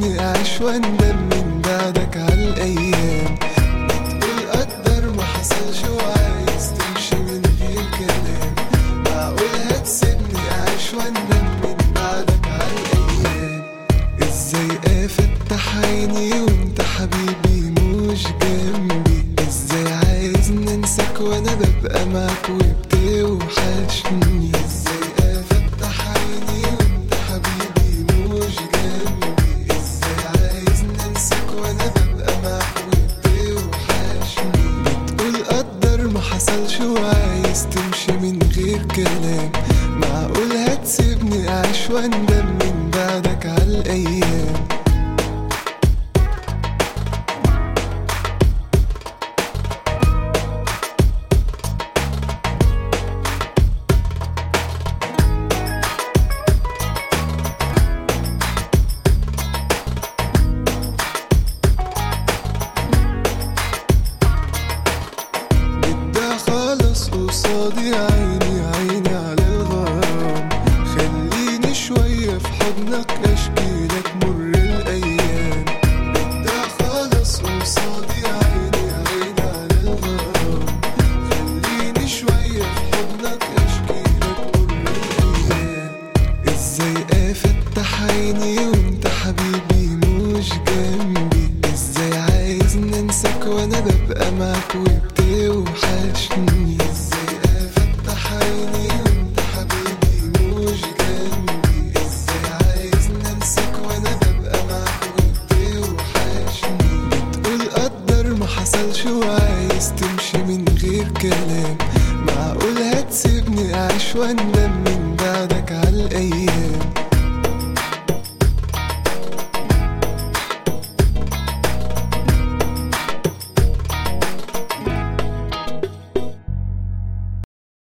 هتسيبني اعيش واندم من بعدك عالايام بتقول قدر ما حصلش وعايز تمشي من غير كلام معقول هتسيبني اعيش واندم من بعدك عالايام ازاي افتح عيني وانت حبيبي مش جنبي ازاي عايز ننساك وانا ببقى معاك وبتوحشني ازاي افتح عيني وانت حبيبي مش جنبي ازاي عايز ننساك وانا ببقى معاك وبتوحشني بتقول قدر ما حصلش وعايز تمشي من غير كلام معقول هتسيبني اعيش واندم من بعدك عالايام بدها خالص قصادي عيني عيني على الغرام خليني شوية في حضنك اشكي لك مر الايام بدها خالص قصادي عيني عيني على الغرام خليني شوية في حضنك اشكي لك مر الايام ازاي افتح عيني وانت حبيبي مش جنبي ازاي عايز ننساك وانا ببقى معاك وبتوحشني ازاي افتح عيني وانت حبيبي مش جنبي ازاي عايز ننساك وانا ببقى معاك وبتوحشني بتقول قدر ما حصلش وعايز تمشي من غير كلام معقول هتسيبني اعيش واندم